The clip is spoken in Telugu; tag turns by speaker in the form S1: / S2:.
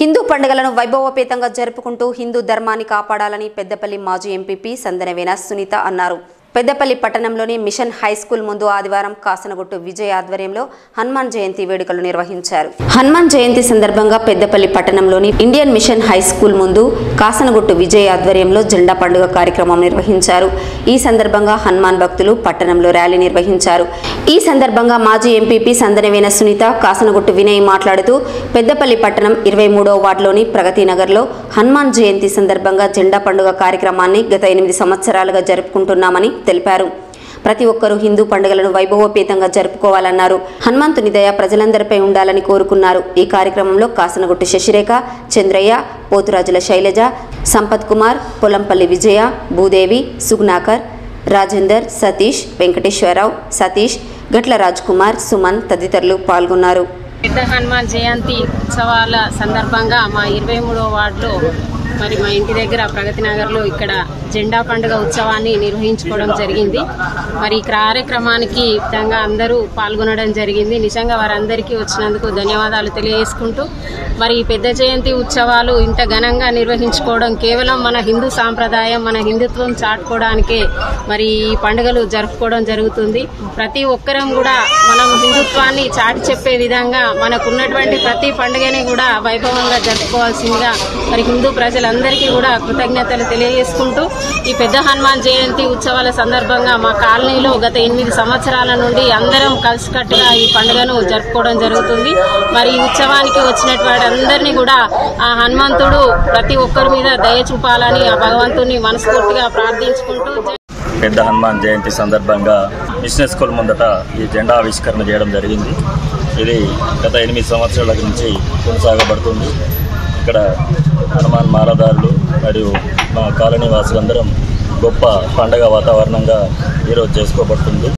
S1: హిందూ పండుగలను వైభవోపేతంగా జరుపుకుంటూ హిందూ ధర్మాన్ని కాపాడాలని పెద్దపల్లి మాజీ ఎంపీపీ సందనవేన సునీత అన్నారు పెద్దపల్లి పట్టణంలోని మిషన్ హై స్కూల్ ముందు ఆదివారం కాసనగుట్టు విజయ్ ఆధ్వర్యంలో హనుమాన్ జయంతి వేడుకలు నిర్వహించారు హనుమాన్ జయంతి సందర్భంగా పెద్దపల్లి పట్టణంలోని ఇండియన్ మిషన్ హై స్కూల్ ముందు కాసనగుట్టు విజయ్ ఆధ్వర్యంలో జెండా పండుగ కార్యక్రమం నిర్వహించారు ఈ సందర్భంగా హనుమాన్ భక్తులు పట్టణంలో ర్యాలీ నిర్వహించారు ఈ సందర్భంగా మాజీ ఎంపీపీ సందనవేన సునీత కాసనగుట్టు వినయ్ మాట్లాడుతూ పెద్దపల్లి పట్టణం ఇరవై మూడవ వార్డులోని ప్రగతి నగర్లో హనుమాన్ జయంతి సందర్భంగా జెండా పండుగ కార్యక్రమాన్ని గత ఎనిమిది సంవత్సరాలుగా జరుపుకుంటున్నామని తెలిపారు ప్రతి ఒక్కరూ హిందూ పండుగలను వైభవోపేతంగా జరుపుకోవాలన్నారు హనుమంతుని దయ ప్రజలందరిపై ఉండాలని కోరుకున్నారు ఈ కార్యక్రమంలో కాసనగుట్టు శశిరేఖ చంద్రయ్య పోతురాజుల శైలజ సంపత్ కుమార్ పొలంపల్లి విజయ భూదేవి సుగ్నాకర్ రాజేందర్ సతీష్ వెంకటేశ్వరరావు సతీష్ గట్ల రాజ్ కుమార్ సుమన్ తదితరులు పాల్గొన్నారు
S2: పెద్ద హనుమాన్ జయంతి ఉత్సవాల సందర్భంగా మా ఇరవై మూడో వార్డులో మరి మా ఇంటి దగ్గర ప్రగతి నగర్లో ఇక్కడ జెండా పండుగ ఉత్సవాన్ని నిర్వహించుకోవడం జరిగింది మరి ఈ కార్యక్రమానికి విధంగా అందరూ పాల్గొనడం జరిగింది నిజంగా వారందరికీ వచ్చినందుకు ధన్యవాదాలు తెలియజేసుకుంటూ మరి ఈ పెద్ద జయంతి ఉత్సవాలు ఇంత ఘనంగా నిర్వహించుకోవడం కేవలం మన హిందూ సాంప్రదాయం మన హిందుత్వం చాటుకోవడానికే మరి ఈ పండుగలు జరుపుకోవడం జరుగుతుంది ప్రతి ఒక్కరం కూడా మనం హిందుత్వాన్ని చాటి చెప్పే విధంగా మనకున్నటువంటి ప్రతి పండుగని కూడా వైభవంగా జరుపుకోవాల్సిందిగా మరి హిందూ ప్రజలందరికీ కూడా కృతజ్ఞతలు తెలియజేసుకుంటూ ఈ పెద్ద హనుమాన్ జయంతి ఉత్సవాల సందర్భంగా మా కాలనీలో గత ఎనిమిది సంవత్సరాల నుండి అందరం కలిసికట్టుగా ఈ పండుగను జరుపుకోవడం జరుగుతుంది మరి ఈ ఉత్సవానికి వచ్చినటువంటి అందరినీ కూడా ఆ హనుమంతుడు ప్రతి ఒక్కరి మీద దయ చూపాలని ఆ భగవంతుని మనస్ఫూర్తిగా ప్రార్థించుకుంటూ జై-
S3: పెద్ద హనుమాన్ జయంతి సందర్భంగా మిషన్ స్కూల్ ముందట ఈ జెండా ఆవిష్కరణ చేయడం జరిగింది ఇది గత ఎనిమిది సంవత్సరాల నుంచి కొనసాగబడుతుంది ఇక్కడ హనుమాన్ మాలదారులు మరియు మా కాలనీ వాసులందరం గొప్ప పండగ వాతావరణంగా ఈరోజు చేసుకోబడుతుంది